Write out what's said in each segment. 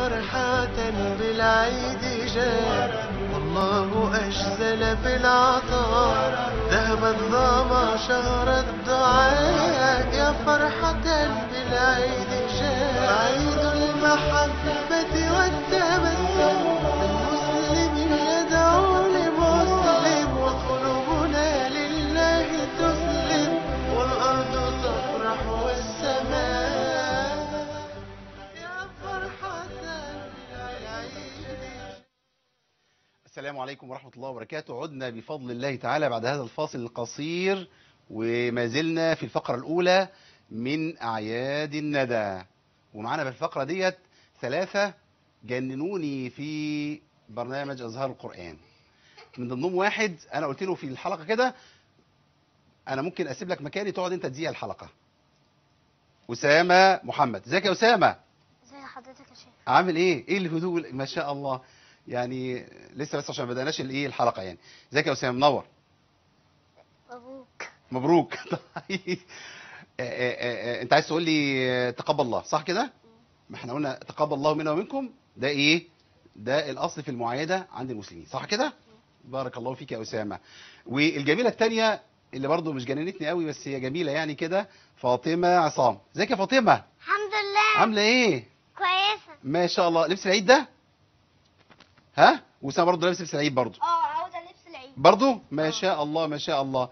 فرحة بالعيد جاء والله أجزل في العطاء ذهب الظما شهر الدعاء يا فرحة بالعيد جاء عيد المحبة والتبسم المسلم يدعو لمسلم وقلوبنا لله تسلم والأرض تفرح والسماء يا فرحة بالعيد السلام عليكم ورحمة الله وبركاته عدنا بفضل الله تعالى بعد هذا الفاصل القصير وما زلنا في الفقرة الأولى من أعياد الندى ومعانا في الفقرة ديت ثلاثة جننوني في برنامج أزهار القرآن من ضمنهم واحد أنا قلت له في الحلقة كده أنا ممكن أسيب لك مكاني تقعد أنت تذيع الحلقة أسامة محمد ازيك يا أسامة زي حضرتك يا شيخ عامل ايه ايه الهدوء ما شاء الله يعني لسه بس عشان ما بدأناش الايه الحلقه يعني ازيك يا اسامه منور مبروك مبروك طيب آه، آه، آه، انت عايز تقول لي آه، تقبل الله صح كده ما احنا قلنا تقبل الله منا ومنكم ده ايه ده الاصل في المعايده عند المسلمين صح كده بارك الله فيك يا اسامه والجميله الثانيه اللي برضو مش جننتني قوي بس هي جميله يعني كده فاطمه عصام ازيك يا فاطمه الحمد لله عامله ايه كويسة ما شاء الله لبس العيد ده ها وسام برضه لابس لبس العيد برضه اه عاوزة لبس العيد برضه ما شاء الله ما شاء الله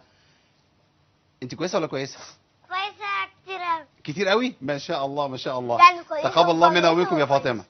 انت كويسه ولا كويسه كويسة كتير اوي كتير قوي ما شاء الله ما شاء الله يعني كويسة تقبل الله منا وكويسة ومنكم يا وكويسة. فاطمه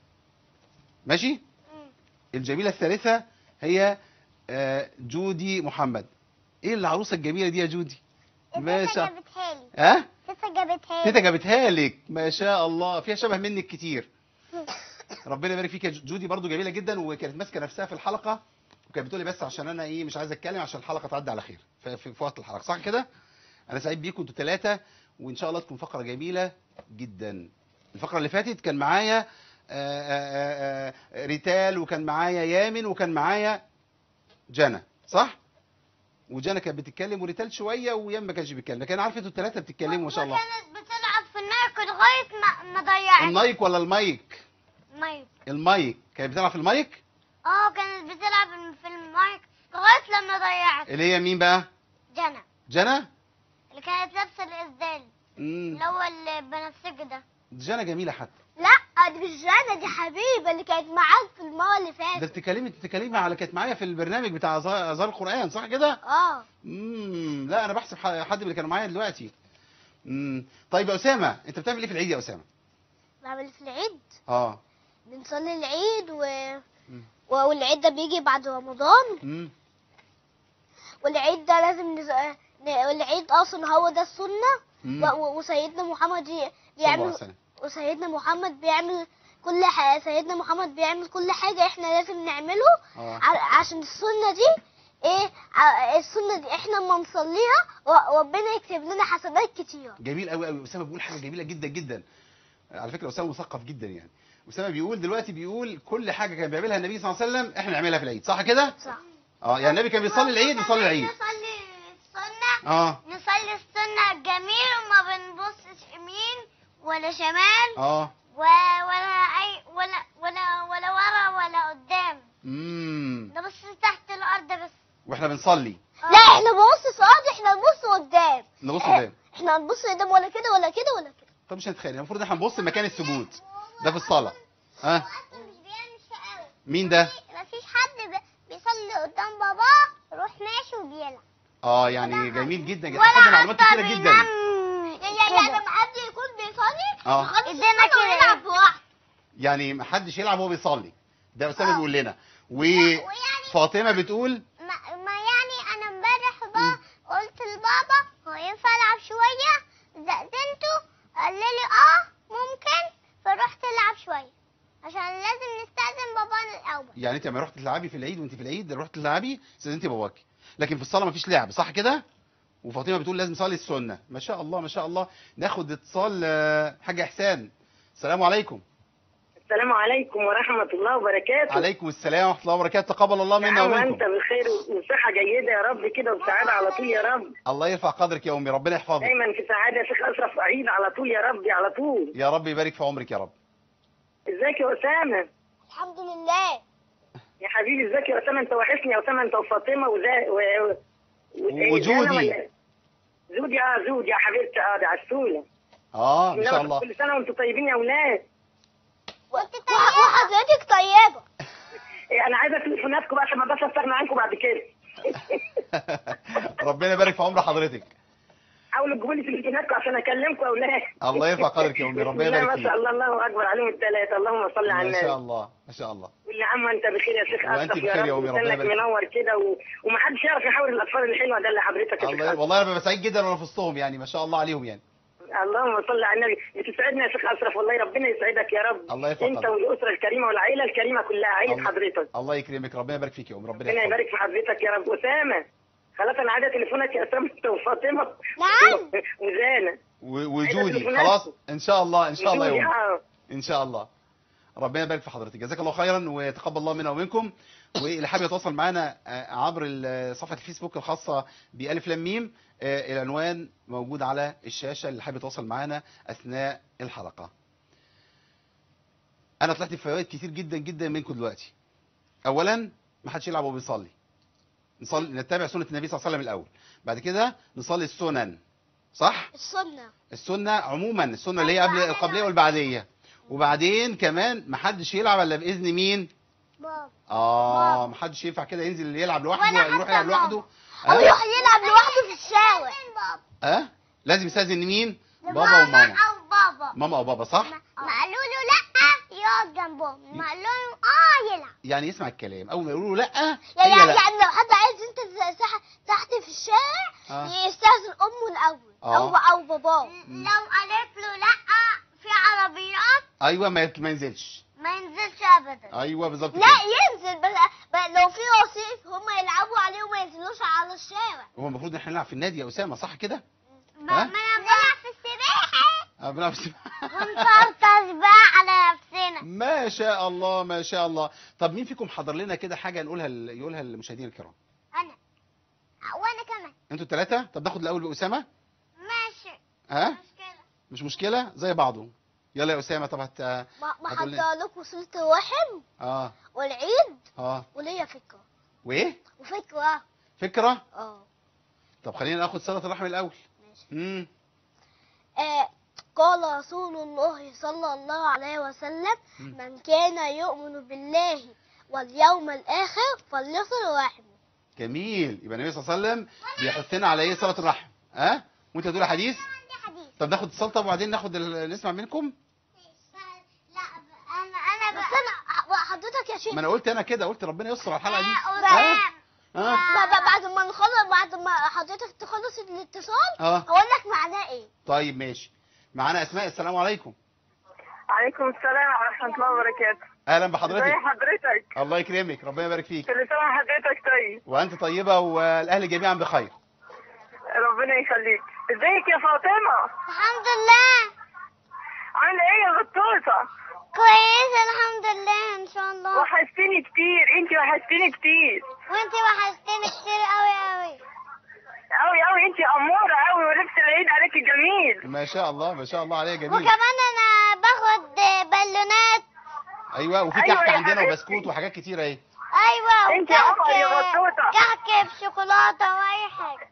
ماشي مم. الجميله الثالثه هي آه، جودي محمد ايه العروسه الجميله دي يا جودي ما تيتا شاء جابتها لي ها تيتا جابتها لي تيتا جابتها لك ما شاء الله فيها شبه منك كتير ربنا يبارك فيك يا جودي برضو جميله جدا وكانت ماسكه نفسها في الحلقه وكانت بتقول لي بس عشان انا ايه مش عايز اتكلم عشان الحلقه تعدي على خير في, في, في وقت الحلقه صح كده انا سعيد بيكم انتوا ثلاثه وان شاء الله تكون فقره جميله جدا الفقره اللي فاتت كان معايا آه، آه، آه، آه، ريتال وكان معايا يامن وكان معايا جنى صح وجنى كانت بتتكلم وريتال شويه ويام ما كانش بيتكلم لكن عارف انتوا الثلاثه بتتكلموا ما شاء الله كانت بتلعب في النايك لغاية ما ما ضيعت المايك ولا المايك المايك المايك كانت بتلعب في المايك اه كانت بتلعب في المايك لغاية لما ضيعت اللي هي مين بقى جنى جنى اللي كانت لابسة الإسدال امم اللي هو البنفسجي ده جنى جميله حتى لا دي مش جنى دي حبيبة اللي كانت معاك في المرة اللي ده فاتت بتتكلمي بتتكلمي على كانت معايا في البرنامج بتاع أزهار أزهار القرآن صح كده؟ اه امم لا انا بحسب ح- حد من اللي كانوا معايا دلوقتي امم طيب يا اسامه انت بتعمل ايه في العيد يا اسامه؟ بعمل في العيد اه بنصلي العيد و... مم. و- والعيد ده بيجي بعد رمضان امم والعيد ده لازم نز... ن... والعيد اصلا هو ده السنة مم. و... و... وسيدنا محمد ي... صلى الله عليه بيعمل وسلم وسيدنا محمد بيعمل كل ح... سيدنا محمد بيعمل كل حاجة احنا لازم نعمله اه ع... عشان السنة دي ايه ع... السنة دي احنا لما نصليها و... ربنا يكتب لنا حسنات كتير جميل قوي قوي اسامه بيقول حاجه جميله جدا جدا على فكره اسامه مثقف جدا يعني اسامه بيقول دلوقتي بيقول كل حاجه كان بيعملها النبي صلى الله عليه وسلم احنا نعملها في العيد صح كده؟ صح اه يعني النبي كان بيصلي العيد نصلي العيد نصلي السنة اه نصلي السنة الجميل وما بنبصش يمين ولا شمال اه و... ولا أي ولا ولا ولا ورا ولا قدام امم نبص تحت الأرض بس واحنا بنصلي لا احنا بنبص الأرض احنا نبص قدام نبص قدام احنا هنبص قدام ولا كده ولا كده ولا كده طب مش هنتخيل المفروض احنا نبص مكان السجود ده في الصلاه ها مش بيعمل شقاوة مين ده مفيش حد بيصلي قدام باباه يروح ماشي وبيلعب اه يعني جميل جدا جدا خدنا معلومات كتيره جدا يعني لما حد يكون بيصلي اه ادينا كده يلعب بواحد يعني محدش يلعب وهو بيصلي ده اسامه آه. بيقول لنا ويعني وفاطمه بتقول ما, ما يعني انا امبارح بقى قلت لبابا هو ينفع العب شويه زقزنته قال لي اه ممكن فرحت العب شويه عشان لازم نستأذن بابانا الاول يعني انت لما رحت تلعبي في العيد وانت في العيد رحت تلعبي استاذنتي باباكي لكن في الصلاه مفيش لعب صح كده وفاطمه بتقول لازم نصلي السنه ما شاء الله ما شاء الله ناخد اتصال آه، حاج احسان السلام عليكم السلام عليكم ورحمة الله وبركاته عليكم السلام ورحمه الله وبركاته تقبل الله يا منا عم ومنكم أنت بخير وصحة جيدة يا رب كده وسعادة على طول يا رب الله يرفع قدرك يا امي ربنا يحفظك دايما في سعادة يا شيخ أشرف أعيد على طول يا ربي على طول يا رب يبارك في عمرك يا رب ازيك يا اسامه الحمد لله يا حبيبي ازيك يا اسامه انت وحشني يا اسامه انت وفاطمه وزا و... و... و- وجودي. زانا ولا- زودي اه زودي يا حبيبتي اه ده عسوله اه ما شاء الله كل سنه وانتم طيبين يا اولاد وانت طيبة وحضرتك طيبة إيه، انا عايزه تليفوناتكم بقى عشان ما بس استغنى عنكم بعد كده ربنا يبارك في عمر حضرتك حاولوا تجيبوا لي تليفوناتكم عشان اكلمكم يا اولاد الله يرفع قدرك يا امي ربنا بسم الله يبارك ما فيك شاء الله الله اكبر عليهم الثلاثه اللهم صل على ما شاء النبي الله ما شاء الله كل عام وانت بخير يا شيخ وأنت اشرف بخير يا رب أمي، ربنا وسنك يبارك فيك. منور كده و... ومحدش يعرف يحاول الاطفال الحلوه ده اللي حضرتك يا شيخ الله أشرف. والله انا ببقى سعيد جدا وانا في وسطهم يعني ما شاء الله عليهم يعني اللهم صل على النبي بتسعدنا يا شيخ اشرف والله ربنا يسعدك يا رب الله يرفع انت قدرك. والاسره الكريمه والعائله الكريمه كلها عائله الله- حضرتك الله يكرمك ربنا يبارك فيك يا ام ربنا ربنا يحفظك يبارك في حضرتك يا رب اسامه خلاص انا عايزه تليفونك يا اسامه انت وفاطمه نعم. وزانه و- وجودي تليفونات. خلاص ان شاء الله ان شاء الله يا وجودي، ام آه. ان شاء الله ربنا يبارك في حضرتك جزاك الله خيرا ويتقبل الله منا ومنكم واللي حابب يتواصل معنا آه، عبر ال- صفحه الفيسبوك الخاصه بالف لام ميم آه، العنوان موجود على الشاشه اللي حابب يتواصل معنا اثناء الحلقه انا طلعت بفوائد كتير جدا جدا منكم دلوقتي اولا ما حدش يلعب وهو بيصلي نصلي نتبع سنه النبي صلى الله عليه وسلم الاول بعد كده نصلي السنن صح السنة السنه عموما السنه اللي هي قبل القبليه والبعديه وبعدين كمان ما حدش يلعب الا باذن مين بابا اه ما حدش ينفع كده ينزل يلعب لوحده ولا يروح حتى يلعب ماما. لوحده أو اه يروح يلعب لوحده في الشارع اه لازم يستاذن مين بابا ماما وماما أو بابا ماما او بابا صح ما قالوا له لا يقعد جنبهم ما قالوا له اه يلعب يعني يسمع الكلام اول ما يقولوا له لا يعني هي لا يعني لو حد عايز انت تحت تحت في الشارع آه. يستاذن امه الاول آه. او او باباه لو قالت له لا في عربيات ايوه ما يت- ما ينزلش ما ينزلش ابدا ايوه بالظبط لا كده ينزل بس, بس لو في رصيف هم يلعبوا عليه وما ينزلوش على الشارع هو المفروض ان احنا نلعب في النادي يا اسامه صح كده ما ها؟ ما انا بلعب في السباحه آه، بنلعب في- ونفرطش بقى على نفسنا ما شاء الله ما شاء الله طب مين فيكم حضر لنا كده حاجه نقولها ل- يقولها للمشاهدين الكرام انا وانا كمان انتوا الثلاثه طب ناخد الاول باسامه ماشي ها مشكله مش مشكله زي بعضه يلا يا اسامه طب هت ما ما هتقول لي- حضر لكم صلة الرحم اه والعيد اه وليا فكرة وايه وفكرة فكره اه طب خلينا ناخد صله الرحم الاول ماشي امم آه قال رسول الله صلى الله عليه وسلم مم. من كان يؤمن بالله واليوم الآخر فليصل رحمه جميل يبقى النبي صلى الله عليه وسلم بيحثنا على ايه صله الرحم ها أه؟ وانت تقول حديث عندي حديث طب ناخد اتصال طب وبعدين ناخد ال- نسمع منكم لا انا انا بس انا حضرتك يا شيخ ما انا قلت انا كده قلت ربنا يستر على الحلقه دي آه، ها آه. ها ب- ب- بعد ما نخلص بعد ما حضرتك تخلص الاتصال اه هقول لك معناه ايه طيب ماشي معانا اسماء السلام عليكم عليكم السلام ورحمه الله وبركاته اهلا ازي بحضرتك حضرتك الله يكرمك ربنا يبارك فيك كل سنه وحضرتك طيب وانت طيبه والاهل جميعا بخير ربنا يخليك ازيك يا فاطمه الحمد لله عامله ايه يا بطوطه كويسه الحمد لله ان شاء الله وحشتني كتير انت وحشتني كتير وانت وحشتني كتير قوي قوي قوي قوي انت اموره قوي ولبس العيد عليكي جميل ما شاء الله ما شاء الله عليها جميل وكمان انا باخد بالونات ايوه وفي أيوة كحك يا عندنا حبيبتي. وبسكوت وحاجات كتيره اهي ايوه انت يا قمر يا وكحك بطوطة. كحك بشوكولاته واي حاجه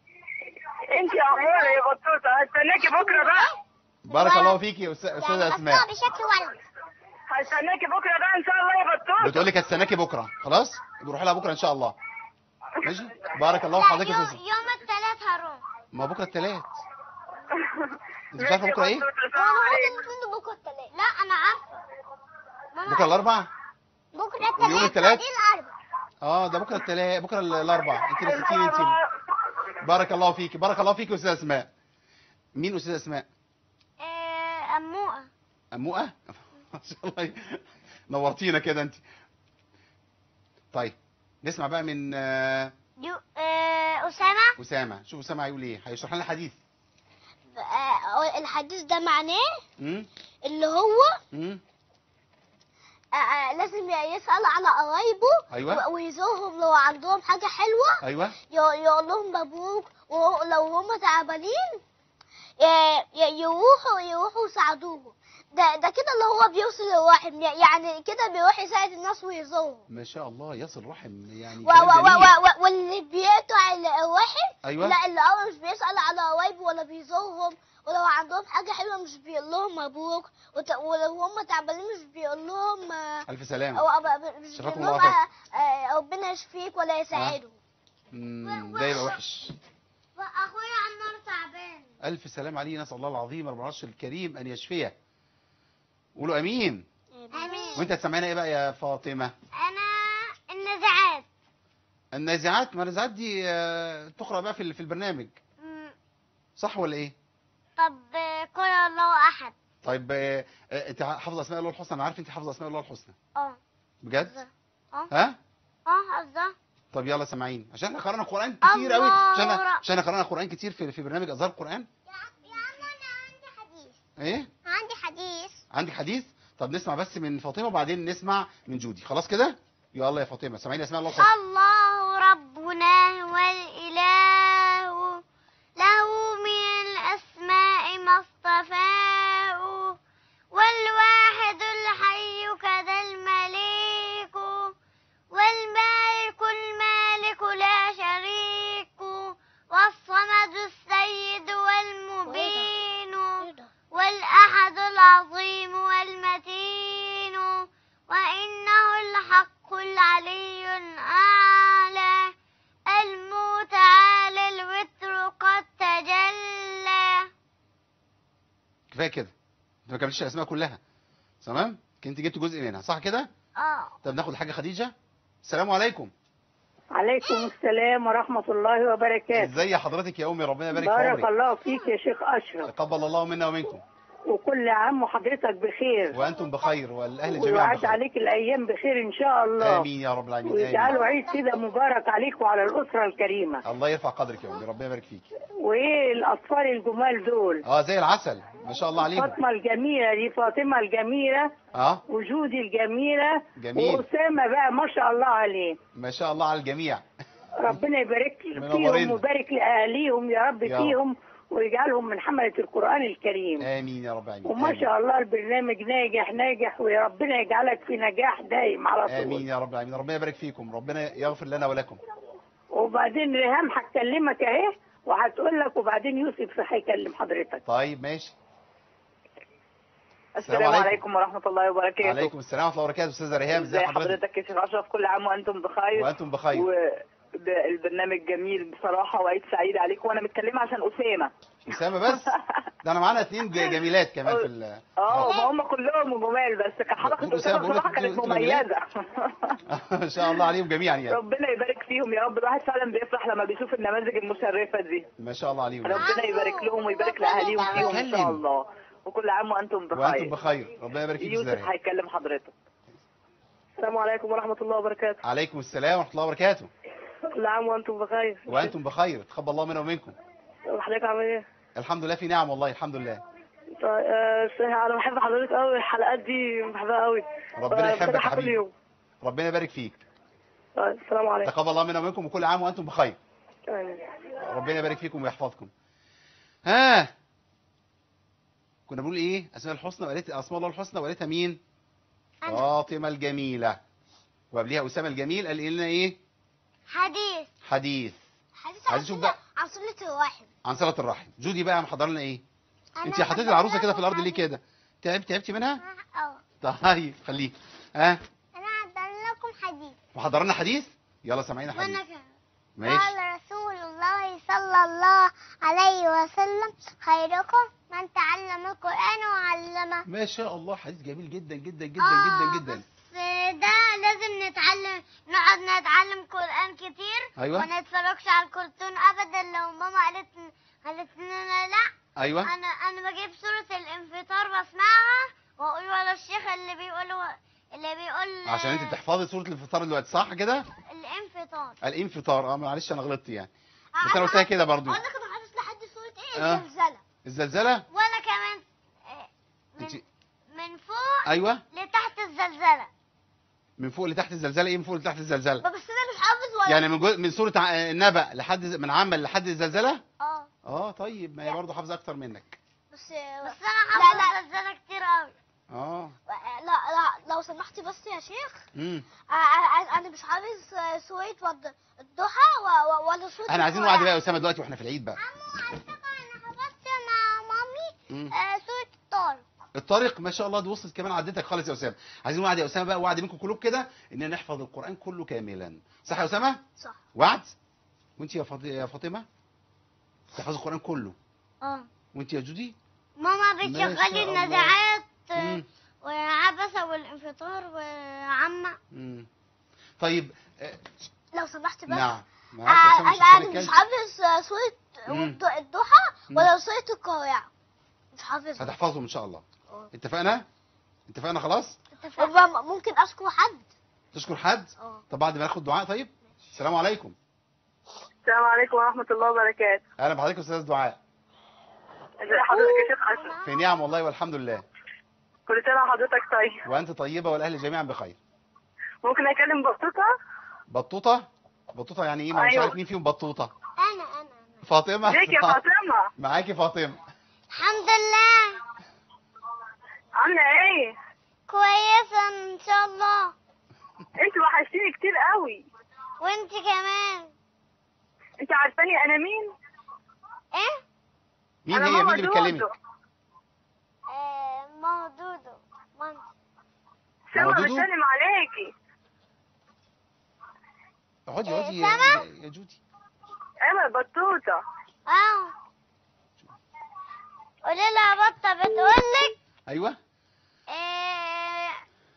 انت اموره يا بطوطه هستناكي بكره بقى بارك الله فيك يا أستاذ- استاذه يعني اسماء مصنوع بشكل ولد هستناكي بكره بقى ان شاء الله يا بطوطه بتقول لك هستناكي بكره خلاص بروح لها بكره ان شاء الله ماشي بارك الله في لا حضرتك يا يوم, استاذ يوم الثلاث هروح ما بكره الثلاث انت مش عارفه بكره ايه انا بكره الثلاث لا انا عارفه ماما بكره الاربع بكره الثلاث ويوم التلات؟ دي الاربع اه ده بكره الثلاث بكره ال- الاربع انت نسيتيني انت بارك الله فيك بارك الله فيك يا استاذه اسماء مين استاذه اسماء آه، أموقة أموقة ما شاء الله نورتينا كده انت طيب نسمع بقى من آه، يو... آه، أسامة أسامة شوف أسامة هيقول ايه هيشرح لنا حديث آه، الحديث ده معناه امم اللي هو امم آه، آه، لازم يسأل على قرايبه أيوة. و- ويزورهم لو عندهم حاجة حلوة ايوه ي- يقول لهم مبروك ولو هم تعبانين ي- ي- يروحوا يروحوا يساعدوهم ده ده كده اللي هو بيوصل الرحم يعني كده بيروح يساعد الناس ويزورهم ما شاء الله يصل رحم يعني و- كلام و- و- جميل. و- و- واللي بيقطع ال- الرحم ايوه لا اللي هو مش بيسأل على قرايبه ولا بيزورهم ولو عندهم حاجة حلوة مش بيقول لهم مبروك وت- ولو هم تعبانين مش بيقول لهم آه، الف سلامه أو أو- مش شفاكم بيقول لهم الله آه، آه، ربنا يشفيك ولا يساعدهم مم، ده يبقى وحش واخويا عمار تعبان الف سلام عليه نسال الله العظيم رب العرش الكريم ان يشفيه قولوا امين امين وانت هتسمعنا ايه بقى يا فاطمه انا النزعات النازعات ما النازعات دي آه، تقرا بقى في ال- في البرنامج صح ولا ايه طب قل الله احد طيب آه، آه، انت حافظه اسماء الله الحسنى انا عارف انت حافظه اسماء الله الحسنى اه بجد اه ها اه حافظه طب يلا سامعين عشان احنا قرانا قران كتير قوي الله عشان ورا- عشان قرانا قران كتير في في برنامج ازهار القران يا عم انا عندي حديث ايه عندي حديث عندك حديث طب نسمع بس من فاطمه وبعدين نسمع من جودي خلاص كده يلا يا فاطمه سامعين اسماء الله الحسنى الله ربنا والإله له من الأسماء ما اصطفاه والواحد الحي كذا المليك والمالك المالك لا شريك والصمد السيد والمبين والأحد العظيم والمتين وإنه الحق العلي الأعلى المتعالى الوتر قد تجلى كفايه كده انت ما كملتش الاسماء كلها تمام انت جبت جزء منها صح كده اه طب ناخد حاجه خديجه السلام عليكم عليكم السلام ورحمة الله وبركاته ازي حضرتك يا امي ربنا يبارك في بارك عمرك الله فيك يا شيخ أشرف تقبل الله منا ومنكم وكل عام وحضرتك بخير وانتم بخير والاهل جميعا ويعد بخير عليك الأيام بخير إن شاء الله امين يا رب العالمين ويجعله آمين. عيد كده مبارك عليك وعلى الأسرة الكريمة الله يرفع قدرك يا امي ربنا يبارك فيك وإيه الأطفال الجمال دول اه زي العسل ما شاء الله عليهم فاطمة الجميلة دي فاطمة الجميلة اه وجودي الجميلة جميل. وأسامة بقى ما شاء الله عليه ما شاء الله على الجميع ربنا يبارك فيهم منورين. ويبارك لأهاليهم يا رب يا رب. فيهم ويجعلهم من حملة القرآن الكريم امين يا رب العالمين وما آمين. شاء الله البرنامج ناجح ناجح وربنا يجعلك في نجاح دايم على طول امين يا رب العالمين ربنا يبارك فيكم ربنا يغفر لنا ولكم وبعدين ريهام هتكلمك اهي وهتقول لك وبعدين يوسف هيكلم حضرتك طيب ماشي السلام عليكم. عليكم ورحمة الله وبركاته عليكم السلام ورحمه الله وبركاته استاذه ريهام ازي ازي حضرتك حضرتك يا شيخ أشرف كل عام وأنتم بخير وانتم بخير والبرنامج جميل بصراحة وعيد سعيد عليكم وأنا متكلمة عشان أسامة اسامه بس ده انا معانا اتنين ج- جميلات كمان في ال اه ما هم كلهم جمال بس كان حلقة دول أسامة أسامة بقول لك بصراحة كانت دول جميلات. مميزة ما شاء الله عليهم جميعا يعني ربنا يبارك فيهم يا رب الواحد فعلا بيفرح لما بيشوف النماذج المشرفة دي ما شاء الله عليهم ربنا يبارك لهم ويبارك لأهاليهم فيهم إن شاء اتكلم. الله وكل عام وأنتم وانتم بخير بخير ربنا يبارك فيك يا استاذه يوسف ريهام هيكلم حضرتك السلام عليكم ورحمة الله وبركاته عليكم السلام ورحمه الله وبركاته كل عام وانتم بخير وانتم بخير تقبل الله منا ومنكم حضرتك عامل ايه؟ الحمد لله في نعم والله الحمد لله طيب آه، انا بحب حضرتك قوي الحلقات دي بحبها قوي ربنا آه، يحبك يا بتابعها كل حبيبي يوم ربنا يبارك فيك طيب السلام عليكم تقبل الله منا ومنكم وكل عام وانتم بخير آمين. ربنا يبارك فيكم ويحفظكم ها كنا بنقول ايه اسماء الحسنى وقالت اسماء الله الحسنى وقالتها مين أنا. فاطمه الجميله وقبليها اسامه الجميل قال لنا ايه حديث حديث حديث عايز عن أشوف صلة- بقى. عن صلة الرحم عن صله الرحم جودي بقى محضر لنا ايه أنا انت حطيتي محضرة العروسه كده في الارض ليه لكم كده تعبت تعبتي منها اه طيب خليك ها انا هدل لكم حديث محضر لنا حديث يلا سامعينا حديث وانا كمان ماشي قال رسول الله صلى الله عليه وسلم خيركم من تعلم القرآن وعلمه ما شاء الله حديث جميل جدا جدا جدا آه، جدا جدا بس ده لازم نتعلم نقعد نتعلم قرآن كتير أيوة. وما نتفرجش على الكرتون ابدا لو ماما قالت قالت لنا لا ايوه انا انا بجيب سورة الانفطار بسمعها واقول ولا الشيخ اللي بيقول اللي بيقول عشان انت بتحفظي سوره الانفطار دلوقتي صح كده الانفطار الانفطار اه معلش انا غلطت يعني بس انا قلتها كده برضو اقول لك انا حافظ لحد سورة ايه آه. الزلزلة الزلزله وانا كمان آه، انت من, من فوق ايوه لتحت الزلزلة من فوق لتحت الزلزله ايه من فوق لتحت الزلزله بس انا مش حافظ ولا يعني من جو... من سوره ع- النبأ لحد من عمل لحد الزلزله اه اه طيب ما هي برضه حافظه اكتر منك بس بس انا حافظ لا لا الزلزلة كتير قوي سمحتي بس يا شيخ امم آه، آه، انا مش حافظ آه، سورة ود- الضحى و- و- ولا سورة احنا عايزين القرآن. نوعد بقى يا اسامه دلوقتي واحنا في العيد بقى عمو على فكرة انا حفظت مع مامي مم. آه، سورة الطارق الطارق ما شاء الله دي وصلت كمان عدتك خالص يا اسامه عايزين وعد يا اسامه بقى وعد منكم كلكم كده ان نحفظ القران كله كاملا صح يا اسامه صح وعد وانت يا فاطمه يا فاطمه تحفظ القران كله اه وانت يا جودي ماما ما بتشغلي شاء الله. النزعات آه، مم. وعبسة والانفطار وعمة مم. طيب آه، لو سمحت بس نعم آه، معاك يا أسامة، مش انا هتكلم أنا مش كلمة. حافظ آه، سورة مم. الض- الضحى مم. ولا سورة القارعة مش حافظها هتحفظهم ان شاء الله اه. اتفقنا اتفقنا خلاص وب- ممكن اشكر حد تشكر حد اه طب بعد ما ناخد دعاء طيب السلام عليكم السلام عليكم ورحمة الله وبركاته اهلا بحضرتك يا استاذ دعاء ازي حضرتك يا شيخ حسن في نعم والله والحمد لله كل سنة وحضرتك طيب وانت طيبه والاهل جميعا بخير ممكن اكلم بطوطة بطوطه بطوطه يعني ايه ما مش أيوة. عارف مين فيهم بطوطه انا انا انا فاطمه ازيك يا فاطمة معاكي فاطمه الحمد لله عاملة ايه كويسة ان شاء الله انت وحشتيني كتير قوي وانت كمان انت عارفاني انا مين ايه مين انا هي مين ماما اللي بتكلمك دودو. آه ماما دودو مامتي سما دودو؟ بتسلم عليكي اقعدي إيه، اقعدي سما؟ يا- يا جودي انا بطوطة اه قولي لها بطة بتقولك ايوه آه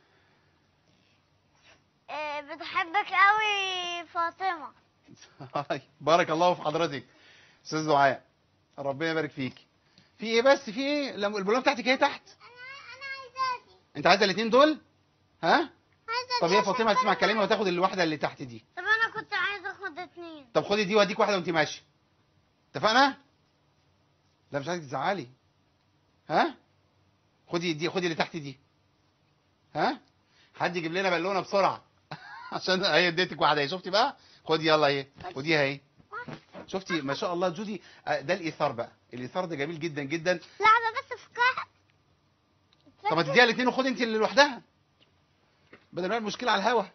آه بتحبك قوي فاطمة بارك الله في حضرتك استاذ دعاء ربنا يبارك فيك في ايه بس في ايه لما البلوه بتاعتك اهي تحت انا انا عايزاكي انت عايزه الاثنين دول ها عايزة طب دي هي عشان فاطمه هتسمع أنا- كلامي وتاخد الواحده اللي تحت دي طب انا كنت عايزة اخد اتنين طب خدي دي واديك واحده وانت ماشيه اتفقنا لا مش عايزك تزعلي ها خدي دي خدي اللي تحت دي ها حد يجيب لنا بالونه بسرعه عشان هي اديتك واحده اهي شفتي بقى خدي يلا اهي وديها اهي شفتي ما شاء الله جودي آه، ده الايثار بقى الايثار ده جميل جدا جدا لعبة بس في كحك طب ما تديها الاثنين وخدي انت اللي لوحدها بدل ما المشكله على الهوا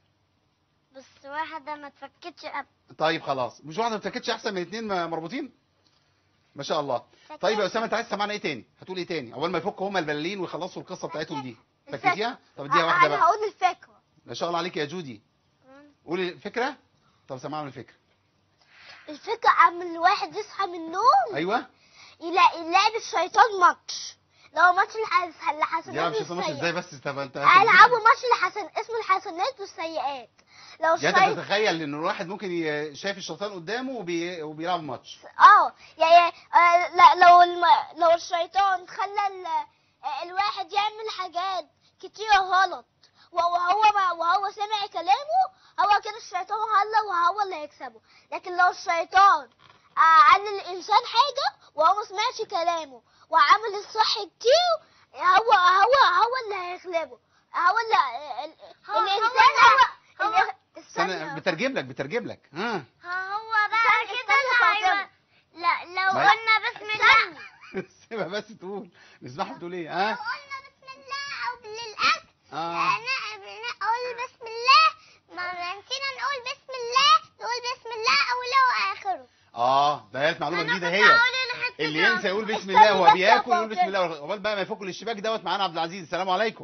بس واحدة ما تفكتش اب طيب خلاص مش واحده ما بتاكدش احسن من اثنين مربوطين ما شاء الله طيب يا اسامه انت عايز تسمعنا ايه تاني هتقول ايه تاني اول ما يفكوا هما البلالين ويخلصوا القصه بتاعتهم دي فكتيها طب اديها واحده انا بقى هقول الفكرة ما شاء الله عليك يا جودي قولي الفكره طب سمعنا الفكره الفكرة عم الواحد يصحى من النوم ايوه يلاقي لعب الشيطان ماتش لو ماتش الحس... الحسنات يا مش ماشي والسيئات ازاي بس طب انت العبوا ماتش الحسن اسمه الحسنات والسيئات لو يعني انت الشيطان بتتخيل ان الواحد ممكن ي- شايف الشيطان قدامه وبي... وبيلعب ماتش اه يعني آه، لا لو الم... لو الشيطان خلى ال... آه، الواحد يعمل حاجات كتير غلط وهو ما وهو سمع كلامه هو كده الشيطان هلا وهو اللي هيكسبه لكن لو الشيطان آه، قال للانسان حاجه وهو ما سمعش كلامه وعمل الصح كتير هو هو هو اللي هيغلبه هو اللي ال- الانسان هو, هو استنى بترجم لك بترجم لك ها هو بقى كده اللي هيبقى لا لو ما- قلنا بسم الله سيبها بس تقول نسمعها بتقول ايه ها لو قلنا بسم الله او للاكل اه انا نقول بسم الله ما نسينا نقول بسم الله نقول بسم الله اوله واخره اه ده قالت معلومه أنا جديده كنت هي هقول الحتة اللي دي ينسى يقول أصلاً. بسم الله وهو استني بس بياكل يا يقول بسم فاطمة. الله قبل بقى ما يفكوا الاشتباك دوت معانا عبد العزيز السلام عليكم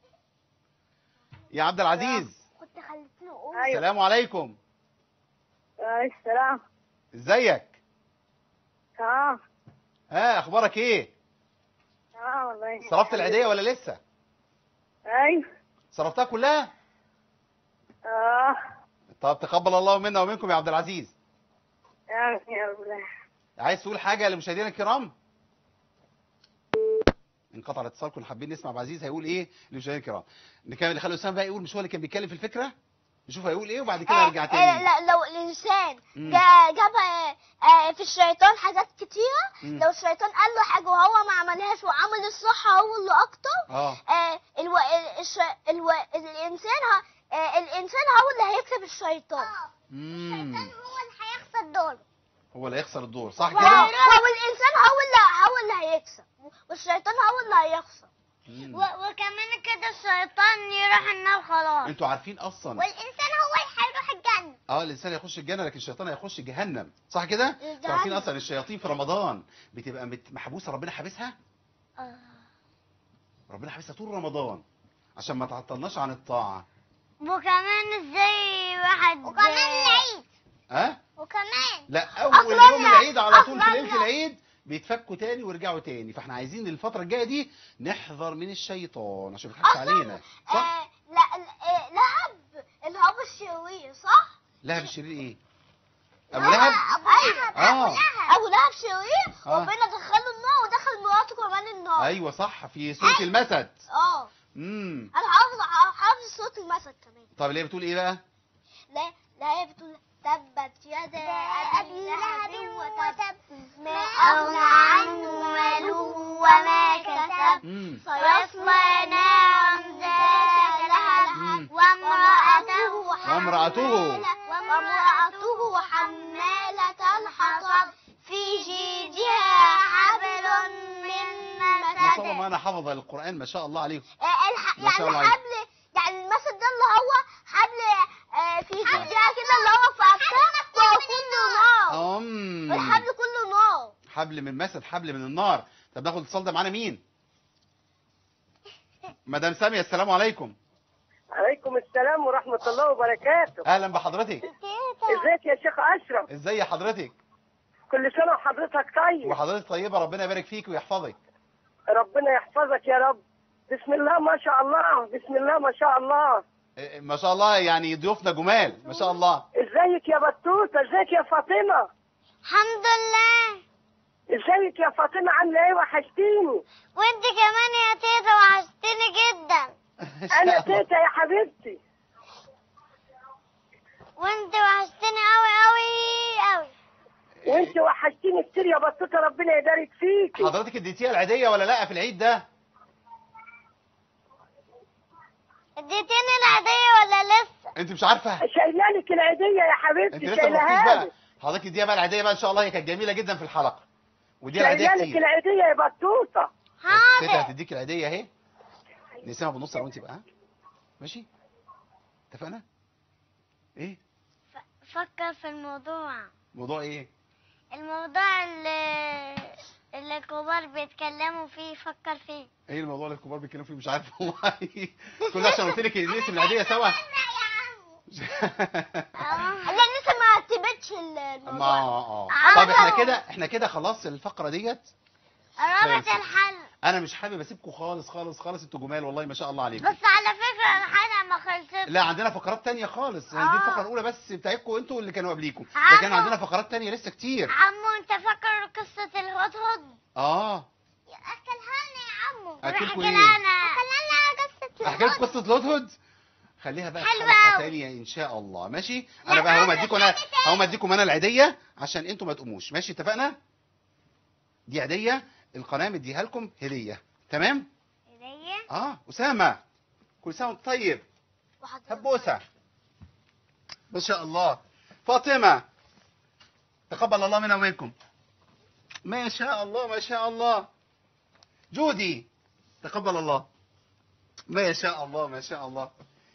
يا عبد العزيز كنت خليت له اقول ايوه السلام عليكم آه، السلام ازيك اه ها اخبارك ايه اه والله صرفت العيديه ولا لسه ايوه صرفتها كلها اه طب تقبل الله منا ومنكم يا عبد العزيز يا يا الله عايز تقول حاجه لمشاهدينا الكرام انقطع الاتصال كنا حابين نسمع عبد العزيز هيقول ايه لمشاهدينا الكرام نكمل خلي اسامه بقى يقول مش هو اللي كان بيتكلم في الفكره نشوف هيقول ايه وبعد كده آه، ارجع آه، تاني لا لو الانسان مم. جا- جاب آه، آه، في الشيطان حاجات كتيره مم. لو الشيطان قال له حاجه وهو ما عملهاش وعمل الصح هو اللي اكتر اه آه، الو... الش... الو... الانسان ه... آه، الانسان هو اللي هيكسب الشيطان امم هو اللي هيخسر دوره هو اللي هيخسر الدور صح هو كده هو الانسان هو اللي هو اللي هيكسب والشيطان هو اللي هيخسر مم. و... وكمان كده الشيطان يروح النار خلاص انتوا عارفين اصلا والانسان هو اللي هيروح الجنه اه الانسان هيخش الجنه لكن الشيطان هيخش جهنم صح كده انتوا عارفين اصلا الشياطين في رمضان بتبقى مت- محبوسه ربنا حابسها آه. ربنا حابسها طول رمضان عشان ما تعطلناش عن الطاعه وكمان ازاي واحد وكمان العيد ها وكمان لا اول أصلاً يوم العيد على طول في أصلاً ليله العيد بيتفكوا تاني ويرجعوا تاني فاحنا عايزين الفتره الجايه دي نحذر من الشيطان عشان ما يضحكش علينا صح آه لا آه لهب الهب الشرير صح؟ لهب الشرير ايه ابو لهب ابو لهب آه. ابو لهب ابو لهب شرير آه. ربنا دخله النار ودخل مراته كمان النار ايوه صح في سوره المسد اه امم انا حافظ حافظ صوت المسد كمان طب ليه بتقول ايه بقى لا لا هي بتقول تبت يدا ابي لهب وتب ما اغنى عنه ماله وما كسب امم سيصلى نارا ذات لهب مم. وامرأته وامرأته. وامرأته حمالة الحطب في جيدها حبل من ما شاء الله مسد معانا حفظ القران ما شاء الله عليهم آه، الح... ما شاء يعني الله عليك. حبل يعني المسد ده اللي هو حبل آه، في جيدها كده اللي هو في عكاه وهو كله نار امم والحبل كله نار حبل من مسد حبل من النار طب ناخد الاتصال ده معانا مين مدام ساميه السلام عليكم عليكم السلام ورحمة الله وبركاته اهلا بحضرتك ازيك يا شيخ أشرف ازاي حضرتك كل سنة وحضرتك طيب وحضرتك طيبه ربنا يبارك فيك ويحفظك ربنا يحفظك يا رب بسم الله ما شاء الله بسم الله ما شاء الله إيه، ما شاء الله يعني ضيوفنا جمال ما شاء الله ازيك يا بطوطة ازيك يا فاطمة الحمد لله ازيك يا فاطمة عاملة ايه وحشتيني وانت كمان يا تيتا وحشتني جدا ما شاء انا الله. تيتا يا حبيبتي وانت وحشتني قوي قوي قوي وانت وحشتيني كتير يا بطوطة ربنا يبارك فيكي حضرتك اديتيها العيديه ولا لا في العيد ده اديتيني العيدية ولا لسه انت مش عارفه شايلالك العيدية يا انت حبيبتي لسه ما رحتيش شايلها بقى لي حضرتك اديها بقى العيديه بقى ان شاء الله هي كانت جميله جدا في الحلقه ودي العيديه شايلالك كتير العيدية يا بطوطة تيتا حاضر هتديك العيديه اهي نقسمها بنص انا وانت بقى ها؟ ماشي اتفقنا ايه ف- فكر في الموضوع موضوع ايه الموضوع اللي اللي الكبار بيتكلموا فيه فكر فيه ايه الموضوع اللي الكبار بيتكلموا فيه مش عارف والله كل ده عشان قلت لك نقسم العيديه سوا لا لسه ما اعتبتش ما الموضوع اه عارفة. طب احنا كده احنا كده خلاص الفقره ديت قربت خلاص. الحل انا مش حابب اسيبكم خالص خالص خالص انتوا جمال والله ما شاء الله عليكم بس على فكرة الحلقة ما خلصتش لا عندنا فقرات تانية خالص يعني دي آه. الفقره الاولى بس بتاعتكم انتوا اللي كانوا قبليكم عمو. لكن عندنا فقرات تانية لسه كتير عمو انت فاكر قصة الهدهد؟ اه اكلها لنا يا عمو أكلكوا روح إيه؟ اكلها لنا اكلها لنا قصة احكي لكم قصه الهدهد خليها بقى في حلوة حلقه أوي. ثانيه ان شاء الله ماشي لا، انا بقى هقوم أنا اديكم انا تاني. هقوم اديكم انا العيديه عشان انتوا ما تقوموش ماشي اتفقنا دي عيديه القناه مديها لكم هديه تمام هدية اه اسامه كل سنه وانت طيب هبوسه ما شاء الله فاطمه تقبل الله منا ومنكم ما شاء الله ما شاء الله جودي تقبل الله ما شاء الله ما شاء الله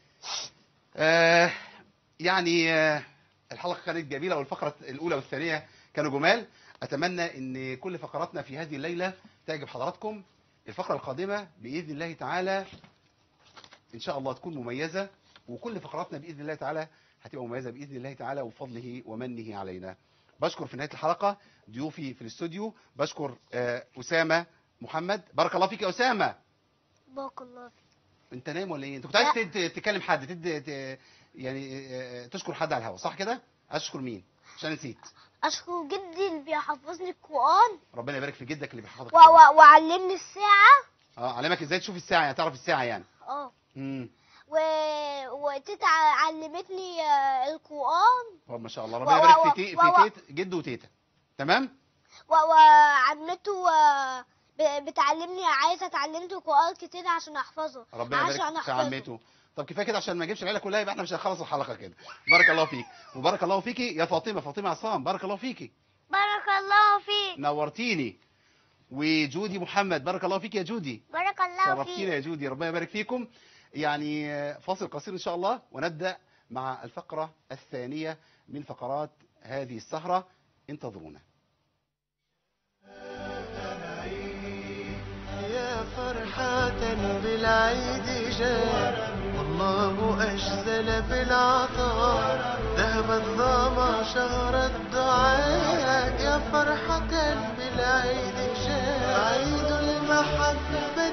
آه يعني آه الحلقه كانت جميله والفقره الاولى والثانيه كانوا جمال اتمنى ان كل فقراتنا في هذه الليله تعجب حضراتكم الفقره القادمه باذن الله تعالى ان شاء الله تكون مميزه وكل فقراتنا باذن الله تعالى هتبقى مميزه باذن الله تعالى وبفضله ومنه علينا بشكر في نهايه الحلقه ضيوفي في الاستوديو بشكر آه، اسامه محمد بارك الله فيك يا اسامه بارك الله فيك انت نايم ولا ايه انت كنت عايز تد- تكلم حد تد ت- يعني آه، تشكر حد على الهوا صح كده اشكر مين عشان نسيت اشكر جدي اللي بيحفظني القرآن ربنا يبارك في جدك اللي بيحفظك و- و- وعلمني الساعة اه علمك ازاي تشوف الساعه يعني تعرف الساعه يعني اه امم و... وتيتا علمتني آه، القرآن طب ما شاء الله و- ربنا و- يبارك و- في تي و- في و- تيت جد وتيتا تمام و... وعمته آه، ب- بتعلمني عايزة اتعلمت القرآن كتير عشان احفظه ربنا عشان يبارك في احفظه عمته طب كفايه كده عشان ما نجيبش العيله كلها يبقى احنا مش هنخلص الحلقه كده بارك الله فيك وبارك الله فيكي يا فاطمه فاطمه عصام بارك الله فيكي بارك الله فيك نورتيني وجودي محمد بارك الله فيك يا جودي بارك الله شرفتينا يا فيك جودي ربنا يبارك فيكم يعني آه، فاصل قصير ان شاء الله ونبدا مع الفقره الثانيه من فقرات هذه السهره انتظرونا يا فرحة بالعيد جاء والله أجزل بالعطاء ذهب الظما شهر الدعاء يا فرحة بالعيد جاء عيد المحبة